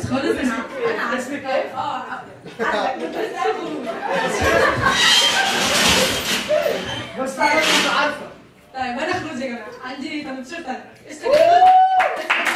بس خالص انا انا عارفه اه عارفة. كنت لسه عارفة. بس تعالى انت عارفه طيب انا خروج يا جماعه عندي 18 سنه استكملوا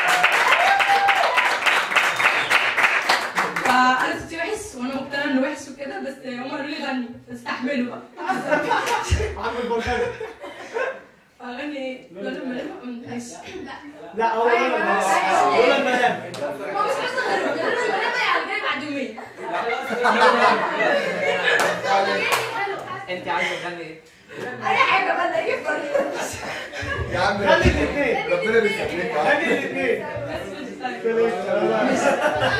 فانا صوتي وحش وانا مقتنعه انه وحش وكده بس هم قالوا لي غني استحملوا بقى عارف البركان اغني ايه؟ لون الملامح ماشي لا اول لما اول لما هو مش حاسه غير لون الملامح يعني جاي بعد يومين انت عايزه تغني ايه؟ اي حاجه بقى الاقيه يا عم خلي الاثنين ربنا بيسلمك خلي الاثنين بس مش طيب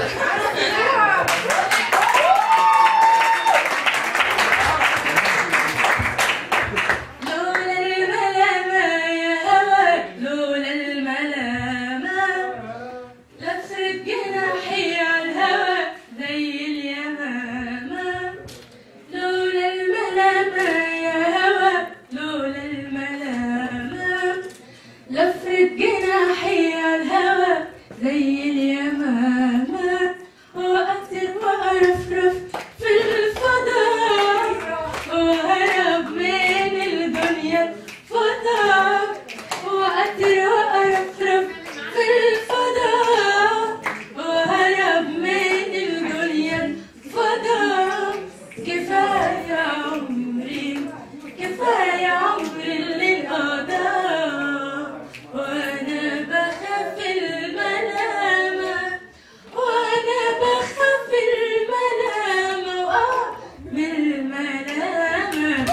لولا الملامة يا هوى لولا الملامة لفت جناحي على الهوى زي اليمامة لولا الملامة يا هوى لولا الملامة لفت جناحي على الهوى زي اليمامة وأطير وأرفرف في الفضاء وأهرب من الدنيا فضاء وأطير وأرفرف في الفضاء وأهرب من الدنيا فضاء كفاية عمري كفاية عمري اللي انقضى وأنا بخاف الملامة وأنا بخاف الملامة وآه من الملامة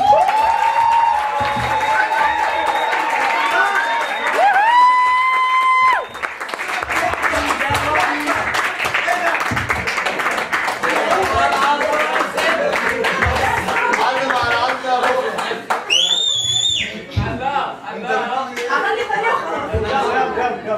علم على علم يا بابا أغني تانية وخلاص يلا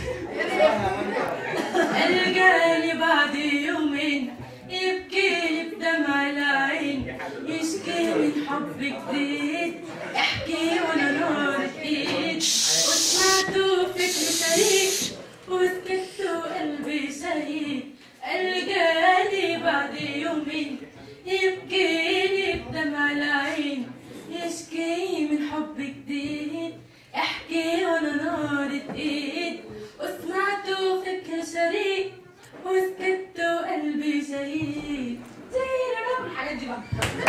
يلا يلا الجاني بعد يومين يبكي لي بدمع العين يشكي من حب جديد احكي وانا نار ايد وسمعته فكر شريك وسكت وقلبي شهيد الجاني بعد يومين يبكي لي بدمع العين يشكي من حب جديد احكي وانا نار ايد وسمعته فكر شريك وسكت وقلبي شهيد زي الحاجات دي بقى